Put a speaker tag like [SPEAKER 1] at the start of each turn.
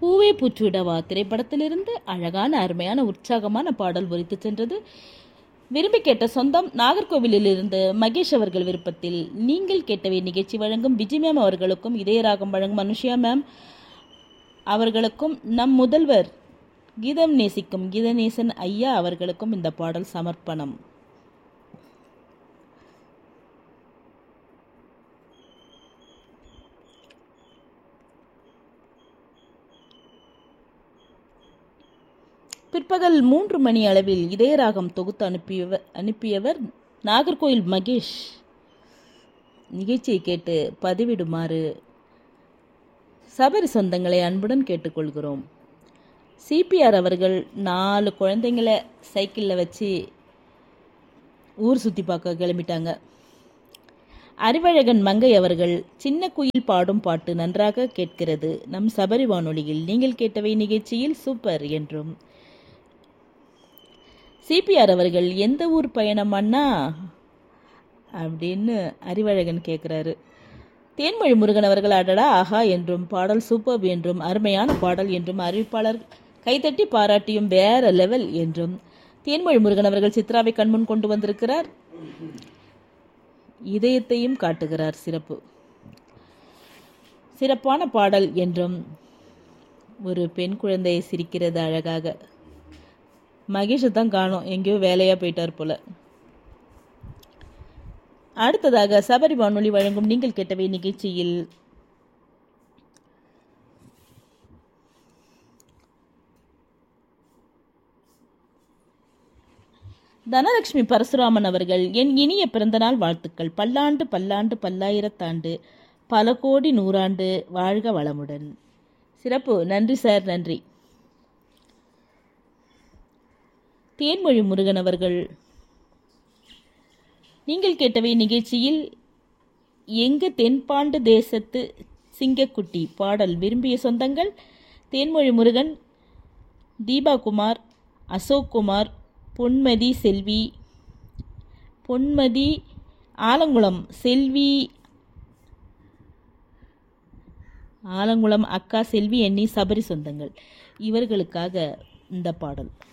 [SPEAKER 1] பூவே பூச்சுடவா திரைப்படத்திலிருந்து அழகான அருமையான உற்சாகமான பாடல் ஒலித்து சென்றது விரும்பி கேட்ட சொந்தம் நாகர்கோவிலிலிருந்து மகேஷ் அவர்கள் விருப்பத்தில் நீங்கள் கேட்டவை நிகழ்ச்சி வழங்கும் விஜய் மேம் அவர்களுக்கும் இதயராகம் வழங்கும் அனுஷியா மேம் அவர்களுக்கும் நம் முதல்வர் கீதம் நேசிக்கும் கீதநேசன் ஐயா அவர்களுக்கும் இந்த பாடல் சமர்ப்பணம் பிற்பகல் மூன்று மணி அளவில் இதயராகம் தொகுத்து அனுப்பியவர் அனுப்பியவர் நாகர்கோயில் மகேஷ் நிகழ்ச்சியை கேட்டு பதிவிடுமாறு சபரி சொந்தங்களை அன்புடன் கேட்டுக்கொள்கிறோம் சிபிஆர் அவர்கள் நாலு குழந்தைங்களை சைக்கிளில் வச்சு ஊர் சுற்றி பார்க்க கிளம்பிட்டாங்க அறிவழகன் மங்கை அவர்கள் சின்ன குயில் பாடும் பாட்டு நன்றாக கேட்கிறது நம் சபரி வானொலியில் நீங்கள் கேட்டவை நிகழ்ச்சியில் சூப்பர் என்றும் சிபிஆர் அவர்கள் எந்த ஊர் பயணம் அண்ணா அப்படின்னு அறிவழகன் கேட்குறாரு தேன்மொழி முருகன் அவர்கள் அடடா ஆஹா என்றும் பாடல் சூப்பர் என்றும் அருமையான பாடல் என்றும் அறிவிப்பாளர் கைதட்டி பாராட்டியும் வேற லெவல் என்றும் தேன்மொழி முருகன் அவர்கள் சித்ராவை கண்முன் கொண்டு வந்திருக்கிறார் இதயத்தையும் காட்டுகிறார் சிறப்பு சிறப்பான பாடல் என்றும் ஒரு பெண் குழந்தை சிரிக்கிறது அழகாக மகேஷை தான் காணோம் எங்கேயோ வேலையாக போயிட்டார் போல அடுத்ததாக சபரி வானொலி வழங்கும் நீங்கள் கேட்டவை நிகழ்ச்சியில் தனலட்சுமி பரசுராமன் அவர்கள் என் இனிய பிறந்தநாள் வாழ்த்துக்கள் பல்லாண்டு பல்லாண்டு பல்லாயிரத்தாண்டு பல கோடி நூறாண்டு வாழ்க வளமுடன் சிறப்பு நன்றி சார் நன்றி தேன்மொழி முருகன் அவர்கள் நீங்கள் கேட்டவை நிகழ்ச்சியில் எங்க தென்பாண்டு தேசத்து சிங்கக்குட்டி பாடல் விரும்பிய சொந்தங்கள் தேன்மொழி முருகன் தீபா குமார் அசோக் குமார் பொன்மதி செல்வி பொன்மதி ஆலங்குளம் செல்வி ஆலங்குளம் அக்கா செல்வி எண்ணி சபரி சொந்தங்கள் இவர்களுக்காக இந்த பாடல்